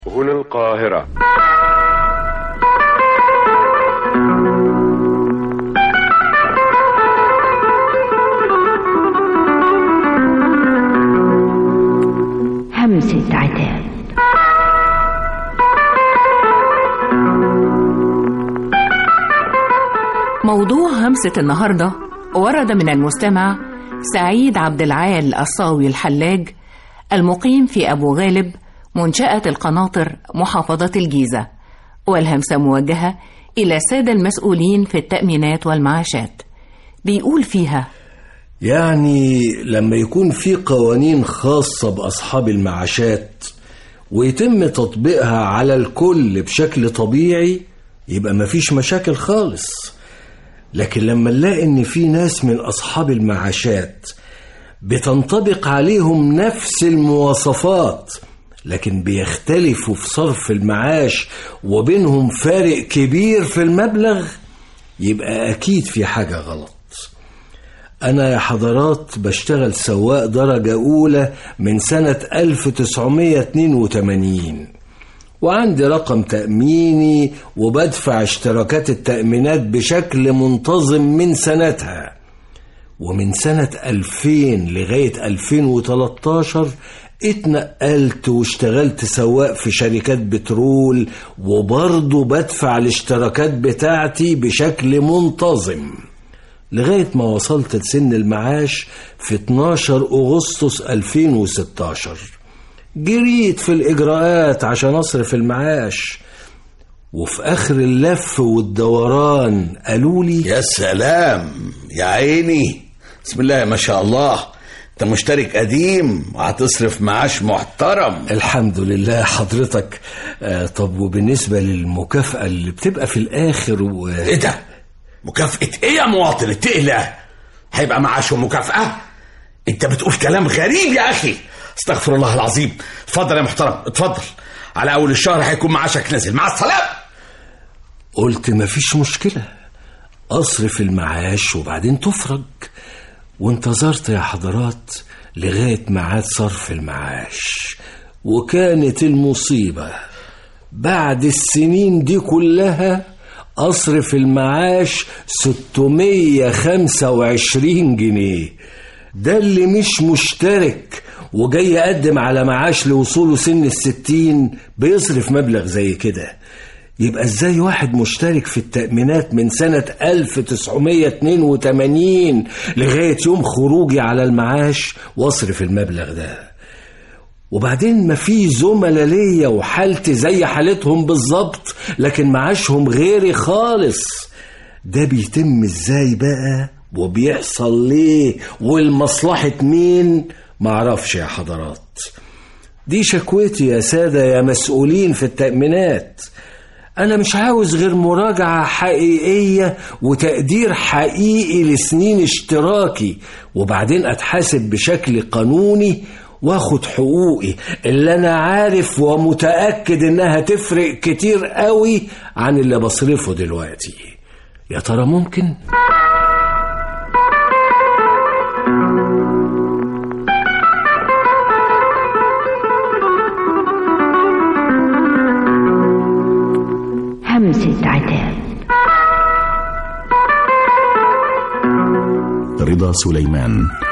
هنا القاهرة همسة عتاب موضوع همسة النهاردة ورد من المستمع سعيد عبد العال الصاوي الحلاج المقيم في أبو غالب منشأة القناطر محافظة الجيزة والهمسة موجهة إلى السادة المسؤولين في التأمينات والمعاشات بيقول فيها يعني لما يكون في قوانين خاصة بأصحاب المعاشات ويتم تطبيقها على الكل بشكل طبيعي يبقى مفيش مشاكل خالص لكن لما نلاقي ان في ناس من اصحاب المعاشات بتنطبق عليهم نفس المواصفات لكن بيختلفوا في صرف المعاش وبينهم فارق كبير في المبلغ يبقى اكيد في حاجة غلط أنا يا حضرات بشتغل سواق درجة أولى من سنة 1982 وعندي رقم تأميني وبدفع اشتراكات التأمينات بشكل منتظم من سنتها ومن سنة 2000 لغاية 2013 اتنقلت واشتغلت سواق في شركات بترول وبرضه بدفع الاشتراكات بتاعتي بشكل منتظم لغاية ما وصلت لسن المعاش في 12 أغسطس 2016 جريت في الإجراءات عشان أصرف المعاش وفي آخر اللف والدوران قالوا لي يا سلام يا عيني بسم الله ما شاء الله انت مشترك قديم وهتصرف معاش محترم الحمد لله حضرتك آه طب وبالنسبة للمكافأة اللي بتبقى في الآخر و... ايه ده مكافأة ايه يا مواطن اتقي الله هيبقى معاش ومكافأة انت بتقول كلام غريب يا اخي استغفر الله العظيم اتفضل يا محترم اتفضل على اول الشهر هيكون معاشك نازل مع السلامه قلت مفيش مشكلة أصرف المعاش وبعدين تفرج وانتظرت يا حضرات لغاية ميعاد صرف المعاش وكانت المصيبة بعد السنين دي كلها أصرف المعاش 625 جنيه ده اللي مش مشترك وجاي يقدم على معاش لوصوله سن الستين بيصرف مبلغ زي كده يبقى ازاي واحد مشترك في التأمينات من سنة 1982 لغاية يوم خروجي على المعاش واصرف المبلغ ده وبعدين ما في زملاء ليا وحالتي زي حالتهم بالظبط لكن معاشهم غيري خالص ده بيتم ازاي بقى وبيحصل ليه والمصلحة مين معرفش يا حضرات دي شكوتي يا سادة يا مسؤولين في التأمينات أنا مش عاوز غير مراجعة حقيقية وتقدير حقيقي لسنين اشتراكي وبعدين أتحاسب بشكل قانوني واخد حقوقي اللي أنا عارف ومتأكد إنها تفرق كتير قوي عن اللي بصرفه دلوقتي يا ترى ممكن؟ همسة عتاب رضا سليمان